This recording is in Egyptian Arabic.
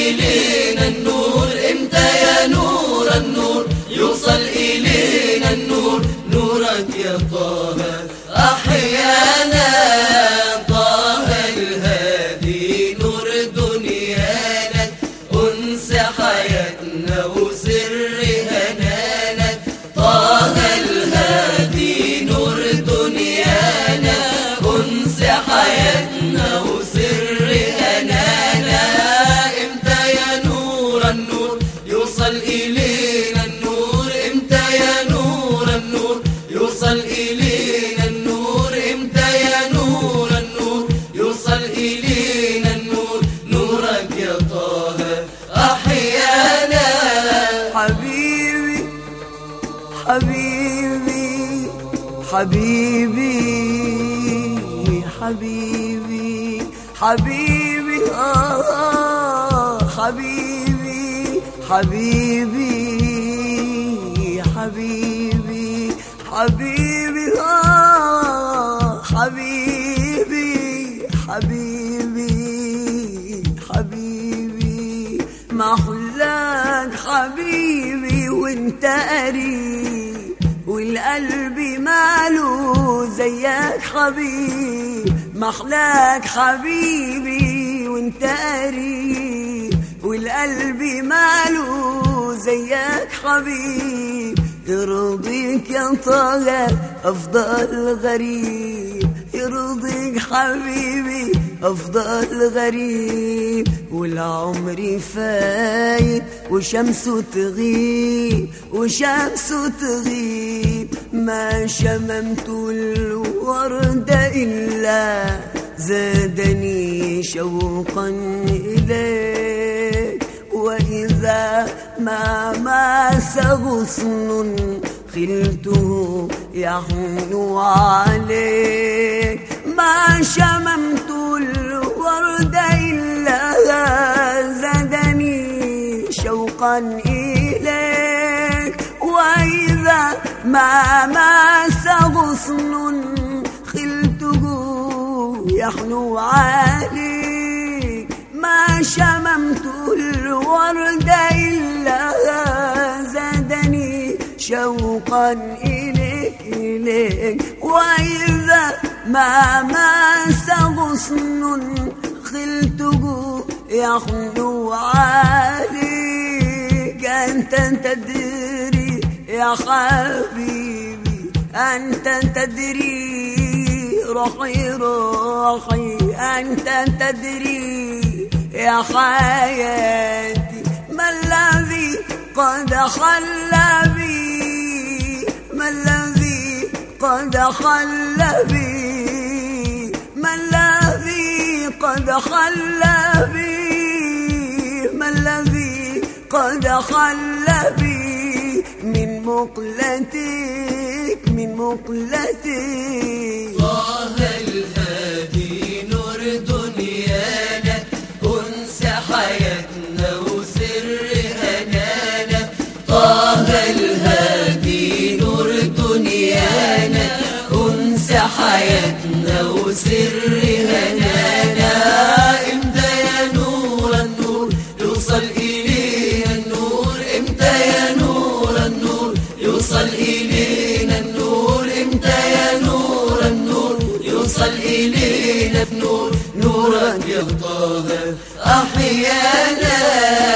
إلينا النور امتى يا نور النور يوصل إلينا النور نورك يا طه أحيانا طه الهادي نور دنيانا أنس حياتنا وسر هنانا طه الهادي نور دنيانا أنس حياتنا وسر هنانا امتى يا نور النور يوصل إلينا النور امتى يا نور النور يوصل إلينا النور امتى يا نور النور يوصل إلينا النور نورك يا طه أحيانا حبيبي حبيبي حبيبي حبيبي حبيبي آه حبيبي حبيبي حبيبي حبيبي آه حبيبي حبيبي حبيبي ما حلاك حبيبي وانت قريب والقلب ماله زيك حبيب محلاك حبيبي وانت قريب والقلب ماله زيك حبيب يرضيك يا طه افضل غريب يرضيك حبيبي افضل غريب والعمر فايت وشمسه تغيب وشمسه تغيب ما شممت الورد الا زادني شوقا اليك وإذا ما ماس غصن خلته يحن عليك ما شممت الورد إلا زادني شوقا إليك وإذا ما ماس غصن خلته يحنو عليك ما شممت الورد إلا زادني شوقا إليك, إليك وإذا ما ماس غصن خلته يحنو عليك أنت تدري يا حبيبي أنت تدري روحي روحي أنت تدري يا حياتي ما الذي قد حل بي ما الذي قد حل بي ما الذي قد حل بي ما الذي قد حل بي من مقلتك من مقلتك طه الهادي نور دنيانا أنس حياتنا وسر هنانا طه الهادي نور دنيانا أنس حياتنا وسر هنانا امتى يا نور النور يوصل إلينا النور امتى يا نور النور يوصل إلينا النور امتى يا نور النور يوصل إلينا النور نورك يا طه أحيانا